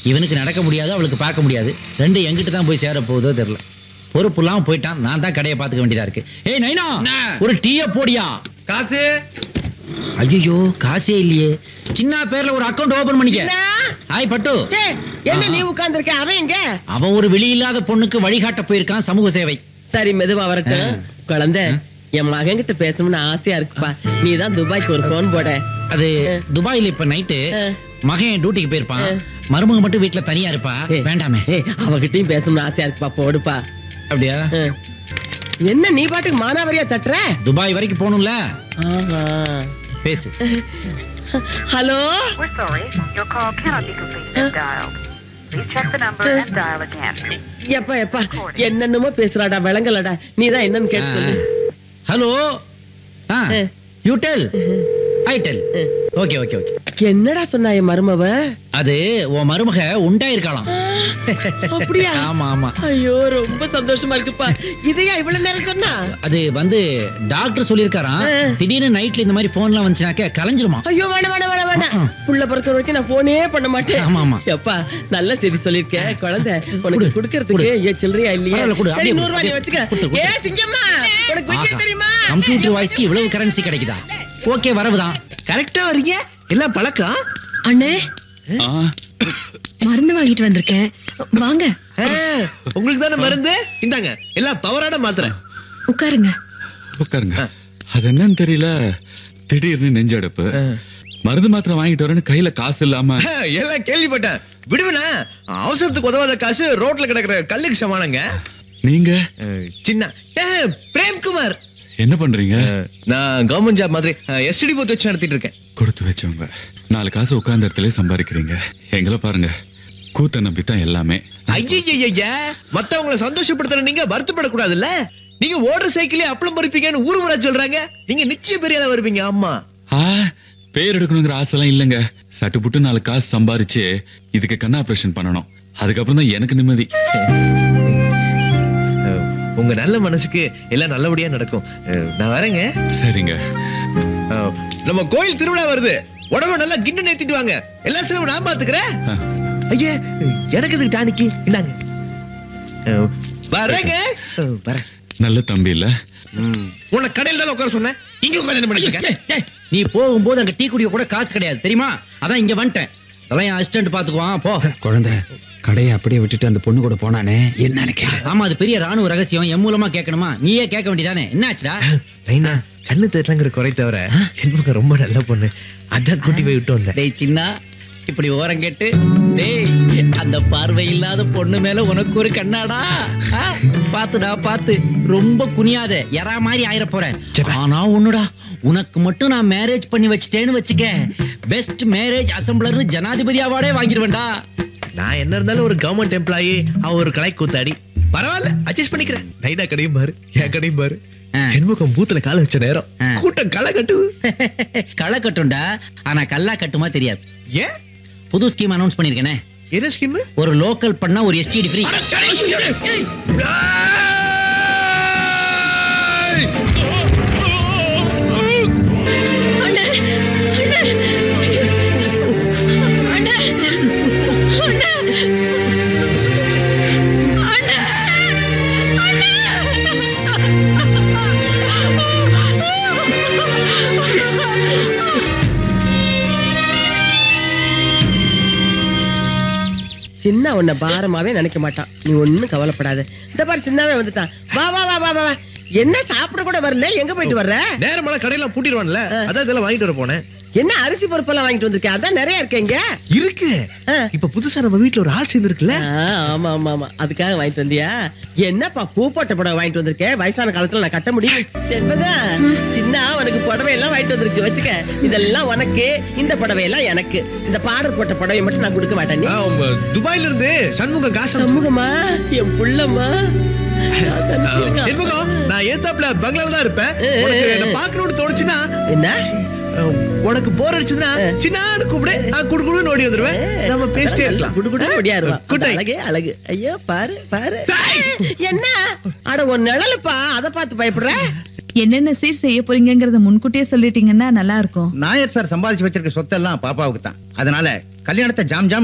இவனுக்கு நடக்க முடியாது அவளுக்கு பார்க்க முடியாது ரெண்டு எங்கிட்ட தான் போய் சேர போகுதோ தெரியல பொறுப்பு இல்லாம போயிட்டான் நான் தான் கடையை பார்த்துக்க வேண்டியதா இருக்கு ஏய் நைனா என்ன? ஒரு டீய போடியா காசு ஐயோ காசே இல்லையே சின்ன பேர்ல ஒரு அக்கவுண்ட் ஓபன் பண்ணிக்க சின்னா? ஹாய் பட்டு ஏய், என்ன நீ உட்கார்ந்திருக்க அவன் எங்க அவன் ஒரு வெளி இல்லாத பொண்ணுக்கு வழிகாட்ட போயிருக்கான் சமூக சேவை சரி மெதுவா வரட்டும் குழந்தை என் மகன் கிட்ட பேசணும்னு ஆசையா இருக்குப்பா நீ தான் துபாய்க்கு ஒரு போன் போட அது துபாயில இப்ப நைட்டு ஆ. மகன் டியூட்டிக்கு போயிருப்பான் ஆ. மருமக மட்டும் வீட்டுல தனியா இருப்பா ஏய், வேண்டாமே ஏய் அவகிட்டயும் பேசணும்னு ஆசையா இருக்குப்பா போடுப்பா அப்படியா ஆ. என்ன நீ பாட்டுக்கு மானாவரியா தட்டுற துபாய் வரைக்கும் போகணும்ல ஆஹா. பேசு hello We're sorry, your call cannot be completed as dialed. Please check the number and dial again. எப்பா எப்பா என்னென்னமோ பேசுறாடா விளங்கலடா நீ தான் என்னன்னு கேட்டு சொல்லு ஹலோ ஆ. You tell I tell okay okay okay என்னடா சொன்னா என் மருமவ அது உன் மருமக உண்டாயிருக்கலாம் அப்படியா ஆமா ஆமா ஐயோ ரொம்ப சந்தோஷமா இருக்குப்பா இதையா இவ்வளவு நேரம் சொன்னா அது வந்து டாக்டர் சொல்லியிருக்காராம் ஆ. திடீர்னு நைட்ல இந்த மாதிரி போன்லாம் வந்துச்சுனாக்க கலைஞ்சிருமா ஐயோ வேணாம் வேணாம் வேணாம் வேணாம் ஆ. புள்ள பிறக்கிற வரைக்கும் நான் போனே பண்ண மாட்டேன் ஆமா, ஆமா. எப்பா நல்ல செய்தி சொல்லிருக்க குழந்தை உனக்கு கொடு, குடுக்கறதுக்கு ஏன் சில்லறையா இல்லையா பரவாயில்ல, கொடு, சரி அப்படியே நூறு ரூபாய் கொடு, வச்சுக்க கொடு, கொடு. ஏ சிங்கம்மா உனக்கு விஷயம் தெரியுமா கம்ப்யூட்டர் வாய்ஸ்க்கு இவ்வளவு கரன்சி கிடைக்குதா ஓகே வரவுதான் கரெக்டா வரீங்க எல்லாம் பழக்கம் அண்ணே மருந்து வாங்கிட்டு வந்திருக்கேன் வாங்க ஆ, உங்களுக்கு தானே மருந்து இந்தாங்க எல்லாம் பவரான மாத்திரேன் உட்காருங்க உட்காருங்க அது என்னன்னு தெரியல திடீர்னு நெஞ்சடைப்பு மருந்து மாத்திரை வாங்கிட்டு வரேன்னு கையில காசு இல்லாம ஆ, எல்லாம் கேள்விப்பட்டேன் விடுவனா அவசரத்துக்கு உதவாத காசு ரோட்ல கிடக்குற கல்லுக்கு சமானங்க நீங்க ஆ, சின்ன ஏ, பிரேம்குமார் என்ன பண்றீங்க ஆ, நான் கவர்மெண்ட் ஜாப் மாதிரி எஸ்டி போத்து வச்சு நடத்திட்டு இருக்கேன் கொடுத்து வச்சவங்க நாலு காசு உட்கார்ந்த இடத்துல சம்பாதிக்கிறீங்க எங்களை பாருங்க கூத்த நம்பித்தான் எல்லாமே ஐயய்யய்ய மத்தவங்களை சந்தோஷப்படுத்துற நீங்க வருத்தப்படக்கூடாதுல்ல நீங்க ஓடுற சைக்கிளே அப்பளம் பறிப்பீங்கன்னு ஊர் ஊரா சொல்றாங்க நீங்க நிச்சயம் பெரிய ஆளா வருவீங்க ஆமா ஆ, பேர் எடுக்கணுங்கிற ஆசைலாம் இல்லைங்க சட்டு புட்டு நாலு காசு சம்பாரிச்சு இதுக்கு கண் ஆபரேஷன் பண்ணணும் அதுக்கப்புறம் தான் எனக்கு நிம்மதி அஹ், உங்க நல்ல மனசுக்கு எல்லாம் நல்லபடியா நடக்கும் அஹ், நான் வரேங்க சரிங்க அஹ், நம்ம கோயில் திருவிழா வருது உடம்ப நல்லா கிண்ண நேத்திட்டு வாங்க எல்லா செலவும் நான் பாத்துக்கிறேன் ஆ. ஐயா எனக்கு இதுக்கு டானிக்கு இந்தாங்க அஹ், வரேங்க அஹ், வரேன் நல்ல தம்பி இல்ல உன்னை கடையில் தான் உட்கார சொன்னேன் இங்க உட்கார்ந்து என்ன பண்ணிட்டு இருக்க? ஏய், ஏய், நீ போகும்போது அங்க டீ குடிக்க கூட காசு கிடையாது தெரியுமா அதான் இங்க வந்துட்டேன் அதெல்லாம் என் அசிஸ்டன்ட் பாத்துக்குவான் போ குழந்தை கடையை அப்படியே விட்டுட்டு அந்த பொண்ணு கூட போனானே என்னன்னு கேளு ஆமா அது பெரிய ராணுவ ரகசியம் என் மூலமா கேட்கணுமா நீயே கேட்க வேண்டியதானே என்ன ஆச்சுடா நைனா கண்ணு தெரியலங்கிற குறை தவிர செண்பகம் ரொம்ப நல்ல பொண்ணு அதான் கூட்டி போய் விட்டோம்ல டேய் சின்னா இப்படி ஓரம் கேட்டு டேய் அந்த பார்வை இல்லாத பொண்ணு மேல உனக்கு ஒரு கண்ணாடா ஆ, பாத்துடா பாத்து ரொம்ப குனியாத எறா மாதிரி ஆயிர போறேன் ஆனா ஒண்ணுடா உனக்கு மட்டும் நான் மேரேஜ் பண்ணி வச்சிட்டேன்னு வச்சுக்க பெஸ்ட் மேரேஜ் அசம்பிளர்னு ஜனாதிபதி அவார்டே வாங்கிடுவேன்டா நான் என்ன இருந்தாலும் ஒரு கவர்மெண்ட் எம்ப்ளாயி அவ ஒரு கலை கூத்தாடி பரவாயில்ல அட்ஜஸ்ட் பண்ணிக்கிறேன் நைனா கடையும் பாரு என் கடையும் பாரு ஆ. செண்முகம் பூத்துல கால வச்ச நேரம் ஆ. கூட்டம் களை கட்டுது களை கட்டும்டா ஆனா கல்லா கட்டுமா தெரியாது ஏன் புது ஸ்கீம் அனௌன்ஸ் பண்ணிருக்கேனே என்ன ஸ்கீம் ஒரு லோக்கல் பண்ணா ஒரு எஸ்டிடி ஃப்ரீ அண்ணே அண்ணே அண்ணே அண்ணே சின்ன உன்னை பாரமாவே நினைக்க மாட்டான் நீ ஒண்ணும் கவலைப்படாத இந்த பாரு சின்னவே வந்துட்டான் வா வா வா வா வா வா. என்ன சாப்பிட கூட வரல எங்க போயிட்டு வர்ற நேரமான கடையெல்லாம் பூட்டிடுவான்ல அதான் இதெல்லாம் வாங்கிட்டு வர போனேன் என்ன அரிசி பருப்பெல்லாம் வாங்கிட்டு வந்திருக்கேன் அதான் நிறைய இருக்கேங்க இருக்கு ஆ. இப்ப புதுசா நம்ம வீட்ல ஒரு ஆள் சேர்ந்துருக்குல்ல ஆமா ஆமா ஆமா அதுக்காக வாங்கிட்டு வந்தியா என்னப்பா பூ போட்ட புடவை வாங்கிட்டு வந்திருக்கேன் வயசான காலத்துல நான் கட்ட முடியும் செண்பகா சின்ன உனக்கு புடவை எல்லாம் வாங்கிட்டு வந்திருக்கு வச்சுக்க இதெல்லாம் உனக்கு இந்த புடவை எல்லாம் எனக்கு இந்த பாடர் போட்ட புடவை மட்டும் நான் கொடுக்க மாட்டேன் நீ ஆ, உங்க துபாயில இருந்து சண்முகம் காசு அனுப்பிச்சு- சமூகமா என் புள்ளம்மா ஆ, செண்முகம் நான் ஏத்தாப்ல பங்களால தான் இருப்பேன் உனக்கு என்ன பார்க்கணும்னு தோணுச்சுன்னா என்ன ஆ, உனக்கு போர் அடிச்சதுன்னா சின்னான்னு கூப்பிடு நான் குடுகுடுன்னு ஓடி வந்துருவேன் நம்ம பேசிட்டே இருக்கலாம் குடு குடு ஓடியாருவா Good night. அழகே அழகு ஐயோ பாரு பாரு என்ன அட உன் நிழலுப்பா அத பார்த்து பயப்படுற என்னென்ன சீர் செய்ய போறீங்கங்கறத முன்கூட்டியே சொல்லிட்டீங்கன்னா நல்லா இருக்கும் நாயர் சார் சம்பாதிச்சு வச்சிருக்க சொத்தெல்லாம் பாப்பாவுக்கு தான் அதனால கல்யாணத்தை ஜாம் ஜாம்